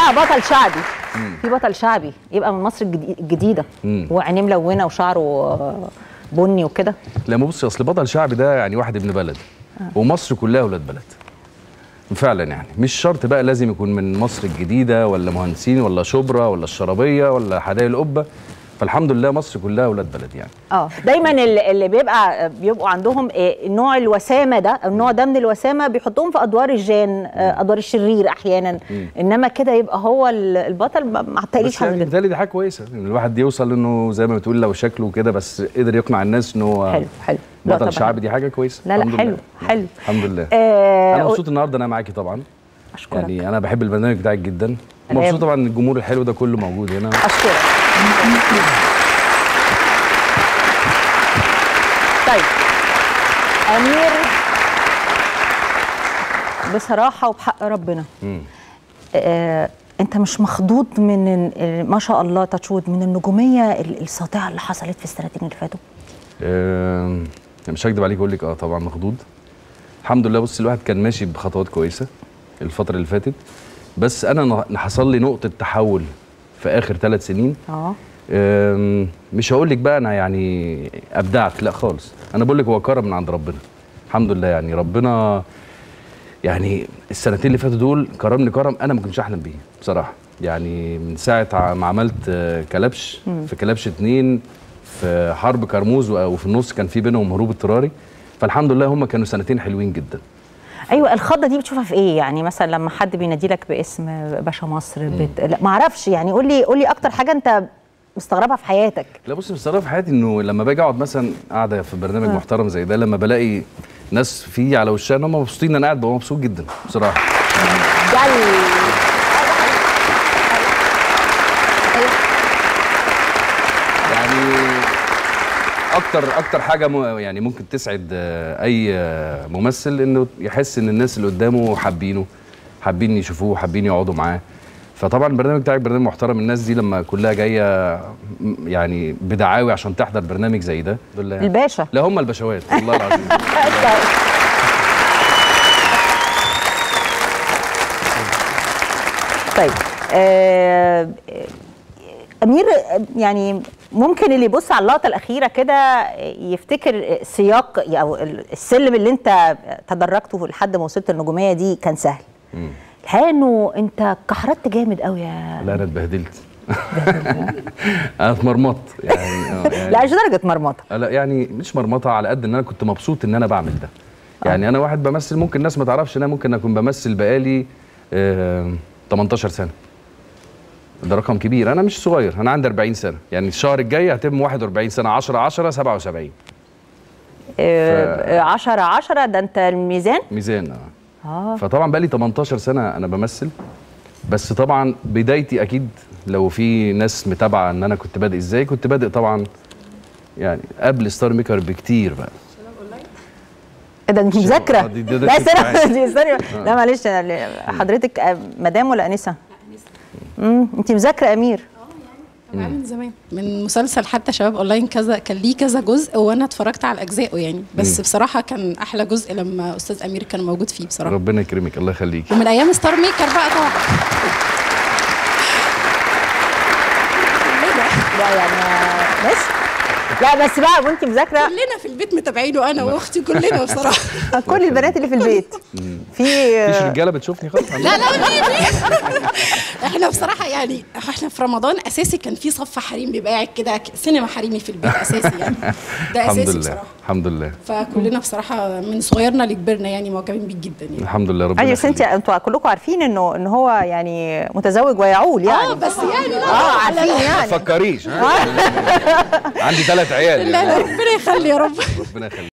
بقى بطل شعبي في بطل شعبي يبقى من مصر الجدي- الجديده مم. وعينيه ملونه وشعره آه، بني وكده لا ما بص اصل بطل شعبي ده يعني واحد ابن بلد ومصر كلها ولاد بلد فعلا يعني مش شرط بقى لازم يكون من مصر الجديده ولا مهندسين ولا شبرا ولا الشرابيه ولا حدائق القبه فالحمد لله مصر كلها ولاد بلد يعني اه دايما اللي اللي بيبقى بيبقوا عندهم آه، نوع الوسامه ده النوع ده من الوسامه بيحطوهم في ادوار الجان آه، ادوار الشرير احيانا انما كده يبقى هو ال- البطل ما ما اعتقليش بس يعني حاجه كده بالتالي دي حاجه كويسه ان الواحد يوصل انه زي ما بتقول لو شكله كده بس قدر يقنع الناس ان هو حلو حلو لا بطل طبعاً. شعبي دي حاجه كويسه لا لا الحمد حلو لله. حلو الحمد لله آه، انا مبسوط النهارده انا معاكي طبعا اشكرك يعني انا بحب البرنامج بتاعك جدا أنا مبسوط طبعا ان الجمهور الحلو ده كله موجود هنا اشكرك طيب امير بصراحه وبحق ربنا مم. آه، انت مش مخضوض من ال- ما شاء الله تشود من النجوميه ال- الساطعه اللي حصلت في السنتين اللي فاتوا آم، مش هكدب عليك اقول لك اه طبعا مخضوض الحمد لله بص الواحد كان ماشي بخطوات كويسه الفتره اللي فاتت بس انا ن- حصل لي نقطه تحول في اخر ثلاث سنين اه آم، مش هقول لك بقى انا يعني ابدعت لا خالص انا بقول لك هو كرم من عند ربنا الحمد لله يعني ربنا يعني السنتين اللي فاتوا دول كرمني كرم انا ما كنتش احلم بيه بصراحه يعني من ساعه ع- ما عملت آه، كلبش في كلبش اتنين في حرب كرموز و- وفي النص كان في بينهم هروب اضطراري فالحمد لله هم كانوا سنتين حلوين جدا ايوه الخضه دي بتشوفها في ايه يعني مثلا لما حد بينادي لك باسم باشا مصر بت... لا ما اعرفش يعني قول لي قول لي اكتر حاجه انت مستغربها في حياتك لا بص مستغرب في حياتي انه لما باجي اقعد مثلا قاعده في برنامج محترم زي ده لما بلاقي ناس فيه على وشها ان هم مبسوطين ان انا قاعد ببقى مبسوط جدا بصراحه جل يعني اكتر اكتر حاجه م- يعني ممكن تسعد آه، اي آه، ممثل انه يحس ان الناس اللي قدامه حابينه حابين يشوفوه حابين يقعدوا معاه فطبعا البرنامج بتاعك برنامج محترم الناس دي لما كلها جايه م- يعني بدعاوي عشان تحضر برنامج زي ده دول يعني. الباشا لا هم البشوات والله العظيم طيب آه امير آه، يعني ممكن اللي يبص على اللقطه الاخيره كده يفتكر سياق او السلم اللي انت تدرجته لحد ما وصلت النجوميه دي كان سهل الحقيقه انه انت كحرت جامد قوي يا لا انا اتبهدلت انا اتمرمطت يعني, آه، يعني لا مش درجه مرمطه لا يعني مش مرمطه على قد ان انا كنت مبسوط ان انا بعمل ده يعني انا واحد بمثل ممكن الناس ما تعرفش ان انا ممكن اكون بمثل بقالي آه 18 سنه ده رقم كبير انا مش صغير انا عندي 40 سنه يعني الشهر الجاي هتم 41 سنه 10 10 77 آه 10 10 ده انت الميزان ميزان اه اه فطبعا بقالي 18 سنه انا بمثل بس طبعا بدايتي اكيد لو في ناس متابعه ان انا كنت بادئ ازاي كنت بادئ طبعا يعني قبل ستار ميكر بكتير بقى إيه ده انت آه، مذاكره دي- ده- ده لا شيء استنى معايا. دي استنى لا معلش أنا- حضرتك آه، مدام ولا انسه؟ امم انت مذاكره امير معاه من زمان من مسلسل حتى شباب اونلاين كذا كان ليه كذا جزء وانا اتفرجت على اجزائه يعني بس بصراحه كان احلى جزء لما استاذ امير كان موجود فيه بصراحه ربنا يكرمك الله يخليك ومن ايام ستار ميكر بقى طبعا كلنا لا يعني بس لا بس بقى وانت مذاكره كلنا في البيت متابعينه انا واختي كلنا بصراحه كل البنات اللي في البيت في مفيش رجاله بتشوفني خالص لا لا لا احنا بصراحه يعني احنا في رمضان اساسي كان في صف حريم بيبقى قاعد كده سينما حريمي في البيت اساسي يعني ده الحمد اساسي لله بصراحه الحمد لله فكلنا بصراحه من صغيرنا لكبرنا يعني معجبين بيه جدا يعني الحمد لله ربنا ايوه بس انت يخليك. انتوا كلكم عارفين انه ان هو يعني متزوج ويعول يعني اه بس يعني لا اه عارفين ما يعني تفكريش ها؟ عندي ثلاث عيال لا لا ربنا يخلي يا رب ربنا يخليك